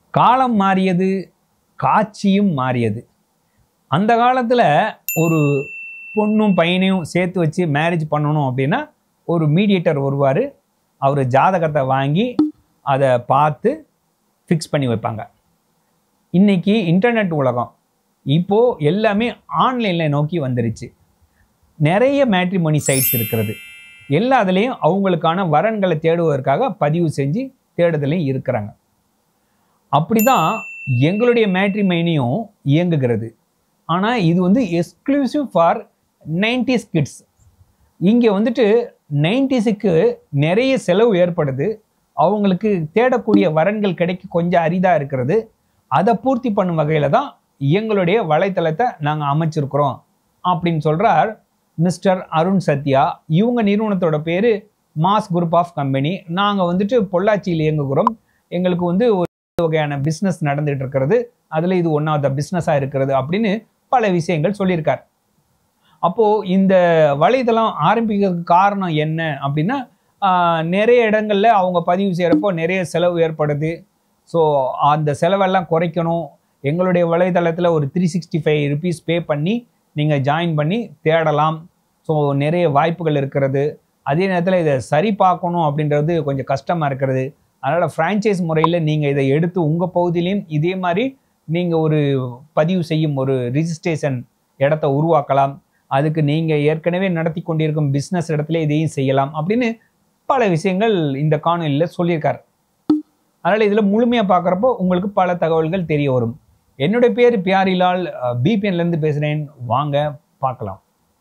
காலம் மாறியது காட்சியும் மாறியது அந்த காலத்தில் ஒரு பொண்ணும் பையனையும் சேர்த்து வச்சு மேரேஜ் பண்ணணும் அப்படின்னா ஒரு மீடியேட்டர் வருவார் அவர் ஜாதகத்தை வாங்கி அதை பார்த்து ஃபிக்ஸ் பண்ணி வைப்பாங்க இன்னைக்கு இன்டர்நெட் உலகம் இப்போது எல்லாமே ஆன்லைனில் நோக்கி வந்துருச்சு நிறைய மேட்ரிமோனி சைட்ஸ் இருக்கிறது எல்லா இதுலேயும் அவங்களுக்கான வரன்களை தேடுவதற்காக பதிவு செஞ்சு தேடுதலையும் இருக்கிறாங்க அப்படி தான் எங்களுடைய மேட்ரிமைனியும் இயங்குகிறது ஆனால் இது வந்து எக்ஸ்க்ளூசிவ் ஃபார் நைன்டிஸ் கிட்ஸ் இங்கே வந்துட்டு நைன்டிஸுக்கு நிறைய செலவு ஏற்படுது அவங்களுக்கு தேடக்கூடிய வரன்கள் கிடைக்க கொஞ்சம் அரிதாக இருக்கிறது அதை பூர்த்தி பண்ணும் வகையில் தான் எங்களுடைய வலைத்தளத்தை நாங்கள் அமைச்சிருக்கிறோம் அப்படின்னு சொல்கிறார் மிஸ்டர் அருண் சத்யா இவங்க நிறுவனத்தோட பேர் மாஸ் குரூப் ஆஃப் கம்பெனி நாங்கள் வந்துட்டு பொள்ளாச்சியில் இயங்குகிறோம் எங்களுக்கு வந்து ஒரு வகையான பிஸ்னஸ் நடந்துட்டு இருக்கிறது அதில் இது ஒன் ஆஃப் த பிஸ்னஸாக இருக்கிறது அப்படின்னு பல விஷயங்கள் சொல்லியிருக்கார் அப்போது இந்த வலைதளம் ஆரம்பிக்கிறதுக்கு காரணம் என்ன அப்படின்னா ஆஹ், நிறைய இடங்கள்ல அவங்க பதிவு செய்கிறப்போ நிறைய செலவு ஏற்படுது ஸோ அந்த செலவெல்லாம் குறைக்கணும் எங்களுடைய வலைதளத்தில் ஒரு three sixty five rupees pay பண்ணி நீங்கள் ஜாயின் பண்ணி தேடலாம் ஸோ நிறைய வாய்ப்புகள் இருக்கிறது அதே நேரத்தில் இதை சரி பார்க்கணும் அப்படின்றது கொஞ்சம் கஷ்டமாக இருக்கிறது அதனால் ஃப்ரான்ச்சைஸ் முறையில் நீங்கள் இதை எடுத்து உங்கள் பகுதியிலையும் இதே மாதிரி நீங்கள் ஒரு பதிவு செய்யும் ஒரு ரிஜிஸ்ட்ரேஷன் இடத்த உருவாக்கலாம் அதுக்கு நீங்கள் ஏற்கனவே நடத்தி கொண்டிருக்கும் பிஸ்னஸ் இடத்துல இதையும் செய்யலாம் அப்படின்னு பல விஷயங்கள் இந்த காணொலியில் சொல்லியிருக்கார் அதனால் இதில் முழுமையாக பார்க்குறப்போ உங்களுக்கு பல தகவல்கள் தெரிய வரும் என்னுடைய பேர் பியாரிலால் பிபிஎன்லேருந்து பேசுகிறேன் வாங்க பார்க்கலாம்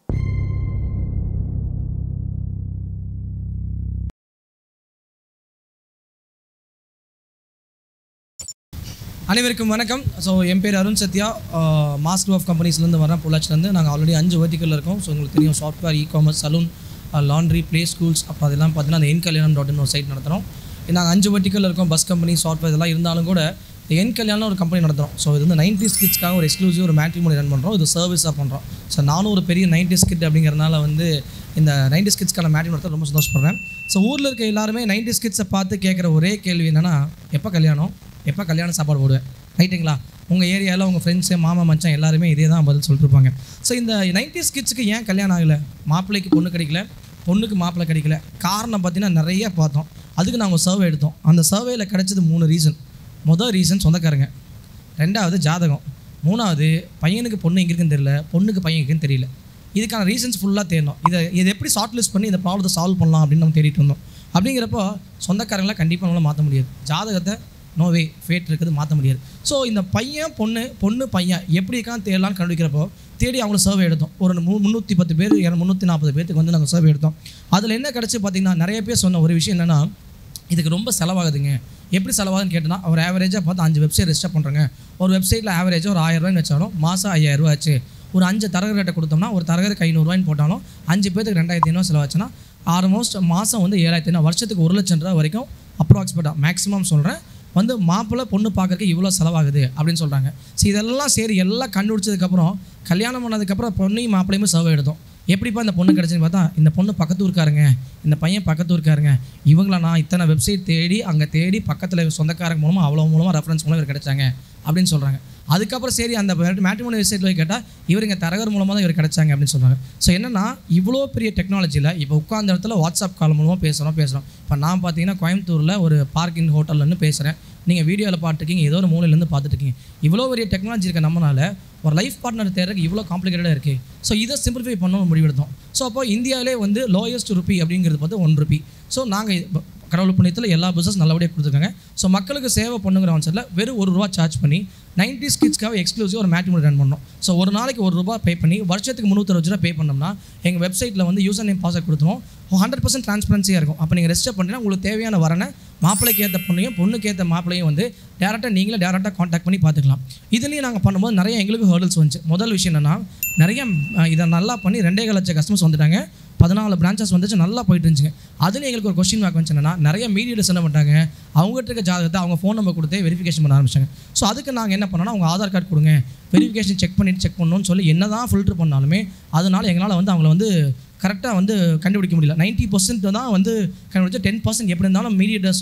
அனைவருக்கும் வணக்கம் ஸோ என் பேர் அருண் சத்யா மாஸ்டர் ஆஃப் கம்பெனிஸ்லேருந்து வரேன் பொள்ளாச்சிலேருந்து நாங்கள் ஆல்ரெடி அஞ்சு vertical இருக்கோம் ஸோ உங்களுக்கு தெரியும் software e commerce salon laundry play schools அப்புறம் அதெல்லாம் பார்த்தீங்கன்னா அந்த என் கல்யாணம் டாட் ஒரு சைட் நடத்துகிறோம் நாங்கள் அஞ்சு vertical இருக்கோம் பஸ் கம்பெனி சாஃப்ட்வேர் இதெல்லாம் இருந்தாலும் கூட இந்த என் கல்யாணம் ஒரு கம்பெனி நடத்துகிறோம் ஸோ இது வந்து நைன்டி ஸ்கிட்ஸ்க்காக ஒரு எக்ஸ்க்ளூசிவ் ஒரு மேட்ரிமோனி ரன் பண்ணுறோம் இது சர்வீஸாக பண்ணுறோம் ஸோ நானும் ஒரு பெரிய நைன்டி ஸ்கிட் அப்படிங்கிறனால வந்து இந்த நைன்டி ஸ்கிட்ஸ்க்கான மேட்ரிமோனி நடத்த ரொம்ப சந்தோஷப்படுறேன் ஸோ ஊரில் இருக்க எல்லாருமே நைன்டி ஸ்கிட்ஸை பார்த்து கேட்குற ஒரே கேள்வி என்னென்னா எப்போ கல்யாணம் எப்போ கல்யாண சாப்பாடு போடுவேன் ரைட்டுங்களா உங்கள் ஏரியாவில் உங்கள் ஃப்ரெண்ட்ஸு மாமா மச்சான் எல்லாருமே இதே தான் பதில் சொல்லிட்டுருப்பாங்க ஸோ இந்த நைன்டிஸ் கிட்ஸுக்கு ஏன் கல்யாணம் ஆகலை மாப்பிள்ளைக்கு பொண்ணு கிடைக்கல பொண்ணுக்கு மாப்பிள்ளை கிடைக்கல காரணம் பார்த்தீங்கன்னா நிறைய பார்த்தோம் அதுக்கு நாங்கள் சர்வே எடுத்தோம் அந்த சர்வேயில் கிடைச்சது மூணு ரீசன் மொதல் ரீசன் சொந்தக்காரங்க ரெண்டாவது ஜாதகம் மூணாவது பையனுக்கு பொண்ணு எங்கே இருக்குன்னு தெரியல பொண்ணுக்கு பையன் எங்கேன்னு தெரியல இதுக்கான ரீசன்ஸ் ஃபுல்லாக தேடணும் இதை இதை எப்படி ஷார்ட் லிஸ்ட் பண்ணி இந்த ப்ராப்ளத்தை சால்வ் பண்ணலாம் அப்படின்னு நம்ம தேடிட்டு இருந்தோம் அப்படிங்கிறப்போ சொந்தக்காரங்களை கண்டிப்பாக நம்மளால் மாற்ற முடியாது ஜாதகத்தை நோவே ஃபேட் இருக்குது மாற்ற முடியாது ஸோ இந்த பையன் பொண்ணு பொண்ணு பையன் எப்படி இருக்கான்னு தேடலாம்னு கண்டுபிடிக்கிறப்போ தேடி அவங்கள சர்வே எடுத்தோம் ஒரு மு முந்நூற்றி பத்து பேர் இர- முந்நூற்றி நாற்பது பேருக்கு வந்து நாங்கள் சர்வே எடுத்தோம் அதில் என்ன கிடச்சி பார்த்தீங்கன்னா நிறைய பேர் சொன்ன ஒரு விஷயம் என்னென்னா இதுக்கு ரொம்ப செலவாகுதுங்க எப்படி செலவாகுதுன்னு கேட்டோன்னா ஒரு ஆவரேஜாக பார்த்து அஞ்சு வெப்சைட் ரெஜிஸ்டர் பண்ணுறாங்க ஒரு வெப்சைட்டில் ஆவரேஜாக ஒரு ஆயிரம் ரூபாய்னு வச்சாலும் மாதம் ஐயாயிரம் ரூபா ஆச்சு ஒரு அஞ்சு தரகர்கிட்ட கொடுத்தோம்னா ஒரு தரகருக்கு ஐநூறுரூவாய்னு போட்டாலும் அஞ்சு பேருக்கு ரெண்டாயிரத்தி ஐநூறு செலவாச்சுன்னா ஆல்மோஸ்ட் மாதம் வந்து ஏழாயிரத்தி ஐநூறு வருஷத்துக்கு ஒரு லட்சம் ரூபா வரைக்கும் அப்ராக்சிமேட்டாக மேக்ஸிமம் சொல்கிறேன் வந்து மாப்பிள்ளை பொண்ணு பார்க்கறதுக்கு இவ்வளோ செலவாகுது அப்படின்னு சொல்கிறாங்க ஸோ இதெல்லாம் சரி எல்லாம் கண்டுபிடிச்சதுக்கப்புறம் கல்யாணம் பண்ணதுக்கப்புறம் பொண்ணையும் மாப்பிள்ளையுமே சர்வே எடுத்தோம் எப்படிப்பா இந்த பொண்ணு கிடச்சுன்னு பார்த்தா இந்த பொண்ணு பக்கத்து ஊருக்காருங்க இந்த பையன் பக்கத்து ஊருக்காருங்க இவங்கள நான் இத்தனை வெப்சைட் தேடி அங்கே தேடி பக்கத்தில் சொந்தக்காரங்க மூலமாக அவ்வளோ மூலமாக ரெஃபரன்ஸ் மூலம் இவர் கிடைச்சாங்க அப்படின்னு சொல்கிறாங்க அதுக்கப்புறம் சரி அந்த மேட்ரிமோனி வெப்சைட்டில் போய் கேட்டால் இவருங்க தரகர் மூலமாக தான் இவர் கிடைச்சாங்க அப்படின்னு சொல்கிறாங்க ஸோ என்னன்னா இவ்வளோ பெரிய டெக்னாலஜியில் இப்போ உட்கார்ந்த இடத்துல வாட்ஸ்அப் கால் மூலமாக பேசுகிறோம் பேசுகிறோம் இப்போ நான் பார்த்தீங்கன்னா கோயம்புத்தூரில் ஒரு பார்க்கிங் ஹோட்டல்லேருந்து பேசுகிறேன் நீங்கள் வீடியோவில் பார்த்துருக்கீங்க ஏதோ ஒரு மூலையிலேருந்து பார்த்துட்டு இருக்கீங்க இவ்வளோ பெரிய டெக்னாலஜி இருக்க நம்மனால ஒரு லைஃப் பார்ட்னர் தேர்றதுக்கு இவ்வளோ காம்ப்ளிகேட்டடாக இருக்குது ஸோ இதை சிம்பிளிஃபை பண்ணணும் முடிவெடுத்தோம் ஸோ அப்போ இந்தியாவிலே வந்து லோயஸ்ட் ருபி அப்படிங்கிறது பார்த்து ஒன் ருபி ஸோ நாங்கள் கடவுள் புண்ணியத்தில் எல்லா பிஸ்னஸ் நல்லபடியாக கொடுத்துருக்காங்க ஸோ மக்களுக்கு சேவை பண்ணுங்கிற கான்செப்ட்டில் வெறும் ஒரு ரூபா சார்ஜ் பண்ணி நைன்டி ஸ்கிட்ஸ்க்காக எக்ஸ்க்ளூசிவ் ஒரு மேட்ரிமோனி ரன் பண்ணோம் ஸோ ஒரு நாளைக்கு ஒரு ரூபா பே பண்ணி வருஷத்துக்கு முந்நூற்றறுபது ரூபா பே பண்ணோம்னா எங்கள் வெப்சைட்டில் வந்து யூசர் நேம் பாஸ்வேர்ட் கொடுத்துருவோம் ஹண்ட்ரட் பர்சன்ட் ட்ரான்ஸ்பரன்சியாக இருக்கும் அப்போ நீங்கள் ரெஜிஸ்டர் பண்ணினா உங்களுக்கு தேவையான வரனை மாப்பிள்ளைக்கு ஏற்ற பொண்ணையும் பொண்ணுக்கு ஏற்ற மாப்பிள்ளையும் வந்து டேரெக்டாக நீங்களே டேரெக்டாக காண்டாக்ட் பண்ணி பார்த்துக்கலாம் இதுலேயும் நாங்கள் பண்ணும்போது நிறைய எங்களுக்கு ஹேர்டல்ஸ் வந்துச்சு முதல் விஷயம் என்னென்னா நிறைய அஹ், இதை நல்லா பண்ணி ரெண்டே கால் லட்சம் கஸ்டமர்ஸ் வந்துட்டாங்க பதினாலு பிரான்ச்சஸ் வந்துச்சு நல்லா போயிட்டு இருந்துச்சுங்க அதுலேயும் எங்களுக்கு ஒரு கொஸ்டின் மார்க் வந்துச்சு என்னன்னா நிறைய மீடியேட்டர்ஸ் என்ன பண்ணிட்டாங்க அவங்ககிட்ட இருக்க ஜாதகத்தை அவங்க ஃபோன் நம்பர் கொடுத்து வெரிஃபிகேஷன் பண்ண ஆரம்பிச்சாங்க ஸோ அதுக்கு நாங்கள் என்ன பண்ணோம்னா அவங்க ஆதார் கார்டு கொடுங்க வெரிஃபிகேஷன் செக் பண்ணிட்டு செக் பண்ணணும்னு சொல்லி என்ன தான் ஃபில்டர் பண்ணாலுமே அதனால எங்களால் வந்து அவங்கள வந்து கரெக்டாக வந்து கண்டுபிடிக்க முடியல நைன்ட்டி பர்சன்ட் தான் வந்து கண்டுபிடிச்சா டென் பர்சன்ட் எப்படி இருந்தாலும் மீடியேட்டர்ஸும்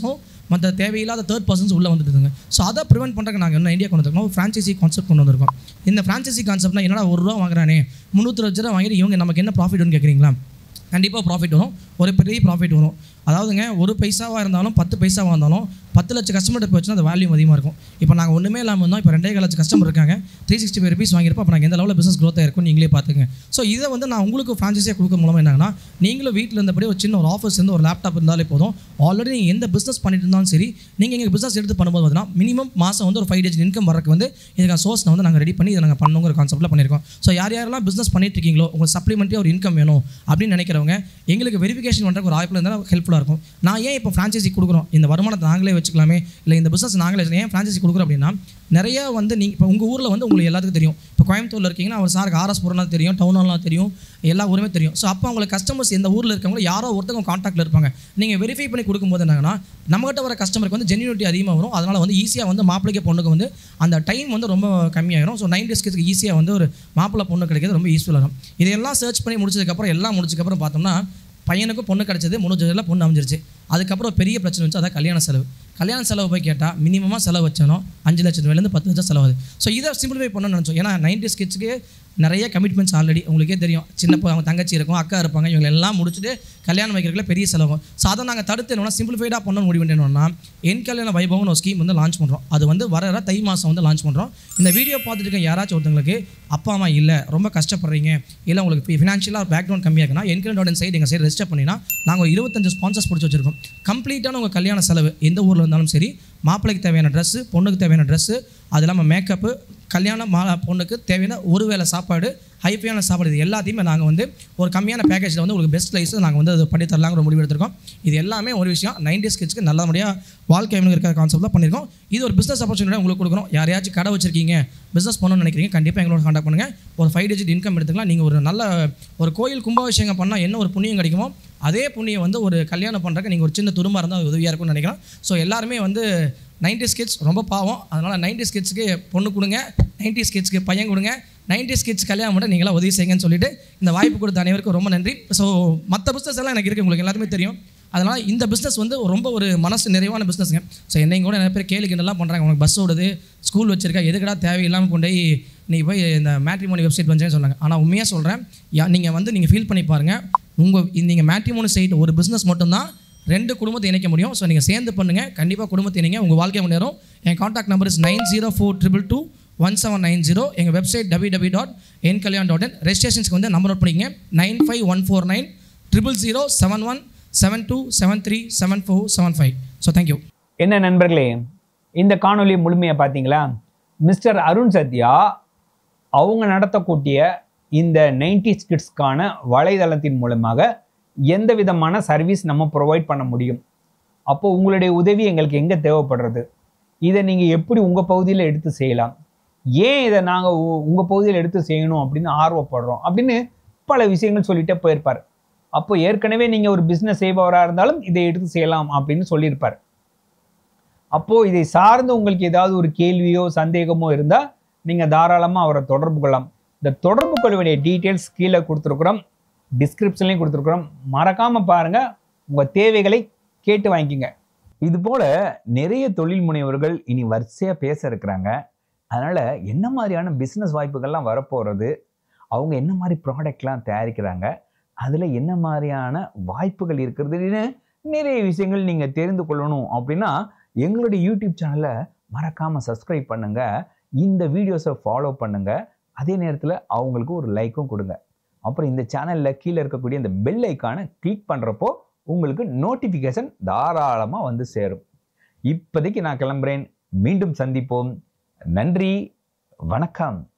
மற்ற தேவையில்லாத தேர்ட் பர்சன்ஸ் உள்ளே வந்துட்டுங்க ஸோ அதை ப்ரிவென்ட் பண்ணுறதுக்கு நாங்கள் என்ன ஐடியா கொண்டு வந்திருக்கோம் ஃப்ரான்ச்சைசி கான்செப்ட் கொண்டு வந்திருக்கோம் இந்த ஃப்ரான்ச்சைசி கான்செப்ட்னா என்னடா ஒரு ரூபா வாங்குறானே முந்நூற்றி லட்ச ரூபா வாங்கிட்டு இவங்க நமக்கு என்ன ப்ராஃபிட்னு கேட்குறீங்களா கண்டிப்பாக ப்ராஃபிட் வரும் ஒரு பெரிய ப்ராஃபிட் வரும் அதாவதுங்க ஒரு பைசாவாக இருந்தாலும் பத்து பைசாவாக இருந்தாலும் பத்து லட்சம் கஸ்டமர்கிட்ட போச்சுன்னா அது வேல்யூ அதிகமாக இருக்கும் இப்போ நாங்கள் ஒன்றுமே இல்லாமல் இருந்தோம் இப்போ ரெண்டே லட்சம் கஸ்டமர் இருக்காங்க த்ரீ சிக்ஸ்டி ஃபைவ் ருபீஸ் வாங்கியிருப்போம் அப்போ நாங்கள் எந்த லெவலில் பிஸ்னஸ் க்ரோத் இருக்கும் நீங்களே பார்த்துங்க ஸோ இதை வந்து நான் உங்களுக்கு ஃப்ரான்ச்சைஸியாக கொடுக்க மூலமாக என்னன்னா நீங்களும் வீட்டில் இருந்தபடி ஒரு சின்ன ஒரு ஆஃபீஸ் இருந்து ஒரு லேப்டாப் இருந்தாலே போதும் ஆல்ரெடி நீங்கள் எந்த பிஸ்னஸ் பண்ணிட்டு இருந்தாலும் சரி நீங்கள் எங்கள் பிஸ்னஸ் எடுத்து பண்ணும்போது பார்த்தீங்கன்னா மினிமம் மாதம் வந்து ஒரு ஃபைவ் டேஸ் இன்கம் வரக்கு வந்து இதுக்கான சோர்ஸ் வந்து நாங்கள் ரெடி பண்ணி இதை நாங்கள் பண்ணுங்கிற கான்செப்ட்டில் பண்ணியிருக்கோம் ஸோ யார் யாரெல்லாம் பிஸ்னஸ் பண்ணிட்டு இருக்கீங்களோ உங்களுக்கு சப்ளிமெண்ட்டாக ஒரு இன்கம் வேணும் அப்படின்னு நினைக்கிறவங்க எங்களுக்கு வெரிஃபிகேஷன் பண்ணுறதுக்கு ஒரு வாய்ப்பில் இருந்தால் ஹெல்ப்ஃபுல்லாக இருக்கும் நான் ஏன் இப்போ ஃப்ரான்ச்சைசி கொடுக்குறோம் இந்த வருமானத்தை நாங்களே வச்சுக்கலாமே இல்லை இந்த பிஸ்னஸ் நாங்களே வச்சுக்கலாம். ஏன் ஃப்ரான்ச்சைசி கொடுக்குறோம் அப்படின்னா நிறைய வந்து நீங்கள் இப்போ உங்கள் ஊரில் வந்து உங்களுக்கு எல்லாத்துக்கும் தெரியும் இப்போ கோயம்புத்தூரில் இருக்கீங்கன்னா அவர் சாருக்கு ஆர்எஸ் புறம்லாம் தெரியும் டவுன் ஹால்லாம் தெரியும் எல்லா ஊருமே தெரியும் ஸோ அப்போ உங்களுக்கு கஸ்டமர்ஸ் இந்த ஊரில் இருக்கவங்க யாரோ ஒருத்தவங்க காண்டாக்டில் இருப்பாங்க நீங்கள் வெரிஃபை பண்ணி கொடுக்கும்போது என்னங்கன்னா நம்மகிட்ட வர கஸ்டமருக்கு வந்து ஜென்யூனிட்டி அதிகமாக வரும் அதனால் வந்து ஈஸியாக வந்து மாப்பிள்ளைக்கு பொண்ணுக்கு வந்து அந்த டைம் வந்து ரொம்ப கம்மியாயிரும் ஸோ நைன் டேஸ்க்கு ஈஸியாக வந்து ஒரு மாப்பிள்ளை பொண்ணு கிடைக்கிறது ரொம்ப யூஸ்ஃபுல்லாக இருக்கும் இதையெல்லாம் சர்ச் பண்ணி முடிச்சதுக்கப்புறம் எல்லாம் முடிச்சதுக்கப்புறம் பார்த்தோம்னா பையனுக்கும் பொண்ணு கிடச்சது முடிஞ்சதில் பொண்ணு அமைஞ்சிருச்சு அதுக்கப்புறம் ஒரு பெரிய பிரச்சனை வந்துச்சு அதான் கல்யாண செலவு கல்யாண செலவு போய் கேட்டால் மினிமமாக செலவு வச்சாலும் அஞ்சு லட்சம் ரூபாயிலேருந்து பத்து லட்சம் செலவாகுது ஸோ இதை சிம்பிளிஃபை பண்ணணும்னு நினச்சோம் ஏன்னா நைன்டி ஸ்கிட்ஸ்க்கு நிறைய கமிட்மெண்ட்ஸ் ஆல்ரெடி உங்களுக்கே தெரியும் சின்ன பொ- அவங்க தங்கச்சி இருக்கும் அக்கா இருப்பாங்க இவங்க எல்லாம் முடிச்சுட்டு கல்யாணம் வைக்கிறதுல பெரிய செலவும் ஸோ அதை நாங்கள் தடுத்து என்னன்னா சிம்பிளிஃபைடாக பண்ணணும் முடிவு என்னன்னா என் கல்யாண வைபவம்னு ஒரு ஸ்கீம் வந்து லான்ச் பண்ணுறோம் அது வந்து வர வர தை மாதம் வந்து லான்ச் பண்ணுறோம் இந்த வீடியோ பார்த்துட்டு இருக்க யாராச்சும் ஒருத்தங்களுக்கு அப்பா அம்மா இல்லை ரொம்ப கஷ்டப்படுறீங்க இல்லை உங்களுக்கு ஃபினான்ஷியலாக பேக்ரவுண்ட் கம்மியாக இருக்குன்னா என்கரண்ட் சைடு எங்கள் சைடு ரெஜிஸ்டர் பண்ணினா நாங்கள் ஒரு இருபத்தஞ்சு ஸ்பான்சர்ஸ் பிடிச்சி வச்சிருக்கோம் கம்ப்ளீட்டான உங்கள் கல்யாண செலவு எந்த ஊரில் இருந்தாலும் சரி மாப்பிள்ளைக்கு தேவையான ட்ரெஸ்ஸு பொண்ணுக்கு தேவையான ட்ரெஸ்ஸு அது இல்லாமல் மேக்கப்பு கல்யாண மா பொண்ணுக்கு தேவையான ஒரு வேளை சாப்பாடு ஹைஃபையான சாப்பாடு இது எல்லாத்தையுமே நாங்கள் வந்து ஒரு கம்மியான பேக்கேஜில் வந்து உங்களுக்கு பெஸ்ட் ப்ரைஸ் நாங்கள் வந்து அது பண்ணி தரலாங்கிற ஒரு முடிவு எடுத்திருக்கோம் இது எல்லாமே ஒரு விஷயம் நைன்டி ஸ்கிட்ஸ்க்கு நல்லபடியாக வாழ்க்கை அமைப்பு இருக்கிற கான்செப்ட் தான் பண்ணியிருக்கோம் இது ஒரு பிஸ்னஸ் ஆப்பர்ச்சுனிட்டி உங்களுக்கு கொடுக்குறோம் யாரையாச்சும் கடை வச்சிருக்கீங்க பிஸ்னஸ் பண்ணணும்னு நினைக்கிறீங்க கண்டிப்பாக எங்களோட காண்டாக்ட் பண்ணுங்கள் ஒரு ஃபைவ் டிஜிட் இன்கம் எடுத்துக்கலாம் நீங்கள் ஒரு நல்ல ஒரு கோயில் கும்பாபிஷேகம் பண்ணால் என்ன ஒரு புண்ணியம் கிடைக்குமோ அதே புண்ணியம் வந்து ஒரு கல்யாணம் பண்ணுறக்கு நீங்கள் ஒரு சின்ன துரும்பாக இருந்தால் அது உதவியாக இருக்கும்னு நினைக்கிறேன் ஸோ எல்லாருமே வந்து நைன்டி ஸ்கிட்ஸ் ரொம்ப பாவம் அதனால் நைன்டி ஸ்கிட்ஸ்க்கு பொண்ணு கொடுங்க நைன்டி ஸ்கிட்ஸ்க்கு பையன் கொடுங்க நைன்டி ஸ்கிட்ஸ் கல்யாணம் மட்டும் நீங்களாம் உதவி செய்யுங்கன்னு சொல்லிட்டு இந்த வாய்ப்பு கொடுத்த அனைவருக்கும் ரொம்ப நன்றி ஸோ மற்ற பிஸ்னஸ் எல்லாம் எனக்கு இருக்குது உங்களுக்கு எல்லாருமே தெரியும் அதனால் இந்த பிஸ்னஸ் வந்து ரொம்ப ஒரு மனசு நிறைவான பிஸ்னஸ்ங்க ஸோ என்னையும் கூட நிறைய பேர் கேலி கிண்டலாம் பண்ணுறாங்க உனக்கு பஸ் ஓடுது ஸ்கூல் வச்சிருக்கா எதுக்கடா தேவையில்லாமல் கொண்டு போய் நீ போய் இந்த மேட்ரிமோனி வெப்சைட் வந்துச்சேன்னு சொன்னாங்க ஆனால் உண்மையாக சொல்கிறேன் நீங்கள் வந்து நீங்கள் ஃபீல் பண்ணி பாருங்கள் உங்கள் நீங்கள் மேட்ரிமோனி சைட் ஒரு பிஸ்னஸ் மட்டும்தான் ரெண்டு குடும்பத்தை இணைக்க முடியும் ஸோ நீங்கள் சேர்ந்து பண்ணுங்கள் கண்டிப்பாக குடும்பத்தை இணைங்க உங்கள் வாழ்க்கை முன்னேறும் என் contact number is nine zero four triple two one seven nine zero எங்கள் website W W dot N Kalyan dot in ரெஜிஸ்ட்ரேஷன்ஸ்க்கு வந்து நம்பர் நோட் பண்ணிங்க nine five one four nine triple zero seven one seven two seven three seven four seven five so thank you என்ன நண்பர்களே இந்த காணொளி முழுமையாக பார்த்தீங்களா மிஸ்டர் அருண் சத்யா அவங்க நடத்தக்கூடிய இந்த நைன்டி கிட்ஸ்க்கான வலைதளத்தின் மூலமாக எந்த விதமான சர்வீஸ் நம்ம ப்ரொவைட் பண்ண முடியும் அப்போ உங்களுடைய உதவி எங்களுக்கு எங்கே தேவைப்படுறது இதை நீங்கள் எப்படி உங்கள் பகுதியில் எடுத்து செய்யலாம் ஏன் இதை நாங்கள் உங்கள் பகுதியில் எடுத்து செய்யணும் அப்படின்னு ஆர்வப்படுறோம் அப்படின்னு பல விஷயங்கள் சொல்லிட்டே போயிருப்பார் அப்போ ஏற்கனவே நீங்கள் ஒரு பிஸ்னஸ் செய்பவராக இருந்தாலும் இதை எடுத்து செய்யலாம் அப்படின்னு சொல்லியிருப்பார் அப்போது இதை சார்ந்து உங்களுக்கு ஏதாவது ஒரு கேள்வியோ சந்தேகமோ இருந்தால் நீங்கள் தாராளமாக அவரை தொடர்பு கொள்ளலாம் இந்த தொடர்பு கொள்ள வேண்டிய டீட்டெயில்ஸ் கீழே கொடுத்துருக்குறோம் டிஸ்கிரிப்ஷன்லையும் கொடுத்துருக்குறோம் மறக்காமல் பாருங்கள் உங்கள் தேவைகளை கேட்டு வாங்கிக்கோங்க இது போல நிறைய தொழில் முனைவர்கள் இனி வரிசையாக பேச இருக்கிறாங்க அதனால் என்ன மாதிரியான பிஸ்னஸ் வாய்ப்புகள்லாம் வரப்போகிறது அவங்க என்ன மாதிரி ப்ராடக்ட்லாம் தயாரிக்கிறாங்க அதில் என்ன மாதிரியான வாய்ப்புகள் இருக்கிறதுன்னு நிறைய விஷயங்கள் நீங்கள் தெரிந்து கொள்ளணும் அப்படின்னா எங்களுடைய யூடியூப் சேனலை மறக்காமல் சப்ஸ்கிரைப் பண்ணுங்கள் இந்த வீடியோஸை ஃபாலோ பண்ணுங்கள் அதே நேரத்தில் அவங்களுக்கு ஒரு லைக்கும் கொடுங்க அப்புறம் இந்த சேனலில் கீழே இருக்கக்கூடிய இந்த பெல் ஐக்கானை கிளிக் பண்ணுறப்போ உங்களுக்கு நோட்டிஃபிகேஷன் தாராளமாக வந்து சேரும் இப்போதைக்கு நான் கிளம்புறேன் மீண்டும் சந்திப்போம் நன்றி வணக்கம்